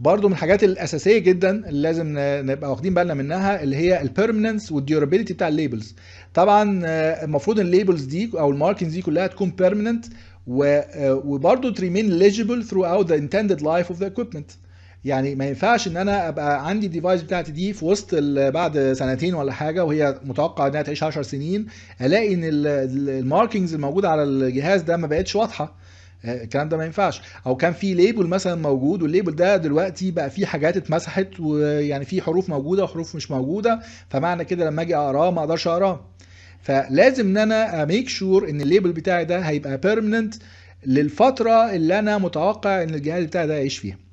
برضو من الحاجات الاساسيه جدا اللي لازم ن- نبقى واخدين بالنا منها اللي هي البيرمننس والديورابيلتي بتاع الليبلز طبعا آه، المفروض ان الليبلز دي او الماركنز دي كلها تكون بيرمننت وبرضه تريمين ليجيبل ثرو اوت ذا intended لايف اوف ذا equipment يعني ما ينفعش ان انا ابقى عندي الديفايس بتاعتي دي في وسط ال- بعد سنتين ولا حاجه وهي متوقع انها تعيش 10 سنين الاقي ان الماركينجز الموجوده على الجهاز ده ما بقتش واضحه آه، الكلام ده ما ينفعش او كان في ليبل مثلا موجود والليبل ده دلوقتي بقى فيه حاجات اتمسحت ويعني في حروف موجوده وحروف مش موجوده فمعنى كده لما اجي اقراه ما اقدرش اقراه فلازم ان انا اميك شور ان الليبل بتاعي ده هيبقى بيرمننت للفتره اللي انا متوقع ان الجهاز بتاعي ده يعيش فيها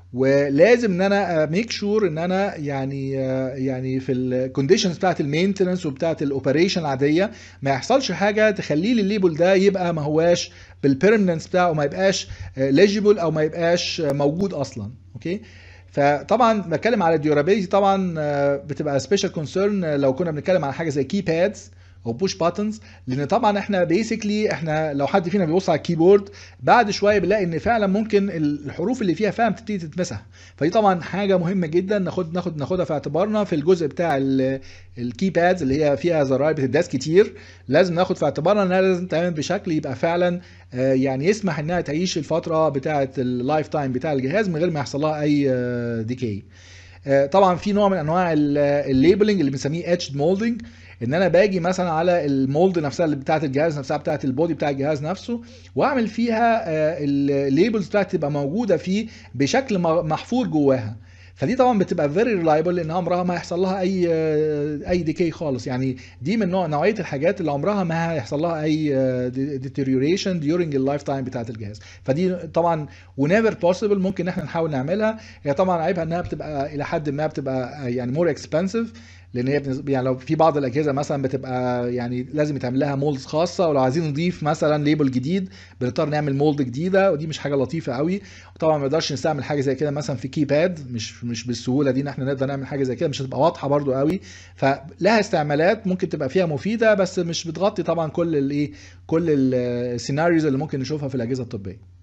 ولازم ان انا ميك شور ان انا يعني يعني في الكونديشنز بتاعت المينتنس وبتاعت الاوبريشن العاديه ما يحصلش حاجه تخليه لي الليبل ده يبقى ما هواش بالبيرمننس بتاعه ما يبقاش ليجيبل او ما يبقاش موجود اصلا اوكي فطبعا بتكلم على الديورابيلتي طبعا آه، بتبقى سبيشال كونسيرن لو كنا بنتكلم على حاجه زي كي بادز او بوش باتنز لان طبعا احنا بيسكلي احنا لو حد فينا بيبص على الكيبورد بعد شويه بنلاقي ان فعلا ممكن الحروف اللي فيها فعلا بتبتدي تتمسح فدي طبعا حاجه مهمه جدا ناخد ناخد ناخدها في اعتبارنا في الجزء بتاع الكي بادز اللي هي فيها زراير بتداس كتير لازم ناخد في اعتبارنا انها لازم تعمل بشكل يبقى فعلا آه، يعني يسمح انها تعيش الفتره بتاعه اللايف تايم بتاع الجهاز من غير ما يحصل لها اي ديكي طبعا في نوع من انواع الليبلنج اللي بنسميه اتشد مولدنج ان انا باجي مثلا على المولد نفسها اللي بتاعه الجهاز نفسها بتاعه البودي بتاع الجهاز نفسه واعمل فيها الليبلز بتاعتي تبقى موجوده فيه بشكل م- محفور جواها فدي طبعا بتبقى فيري ريلايبل لان عمرها ما هيحصل لها اي اي ديكي خالص يعني دي من نوع نوعيه الحاجات اللي عمرها ما هيحصل لها اي ديتيريوريشن during اللايف تايم بتاعت الجهاز فدي طبعا ونيفر بوسيبل ممكن احنا نحاول نعملها هي طبعا عيبها انها بتبقى الى حد ما بتبقى يعني مور اكسبنسيف لان هي بنز- يعني لو في بعض الاجهزه مثلا بتبقى يعني لازم يتعمل لها مولدز خاصه ولو عايزين نضيف مثلا ليبل جديد بنضطر نعمل مولد جديده ودي مش حاجه لطيفه قوي وطبعا ما نقدرش نستعمل حاجه زي كده مثلا في كيباد مش مش بالسهوله دي ان احنا نقدر نعمل حاجه زي كده مش هتبقى واضحه برضو قوي فلها استعمالات ممكن تبقى فيها مفيده بس مش بتغطي طبعا كل الايه كل السيناريوز اللي ممكن نشوفها في الاجهزه الطبيه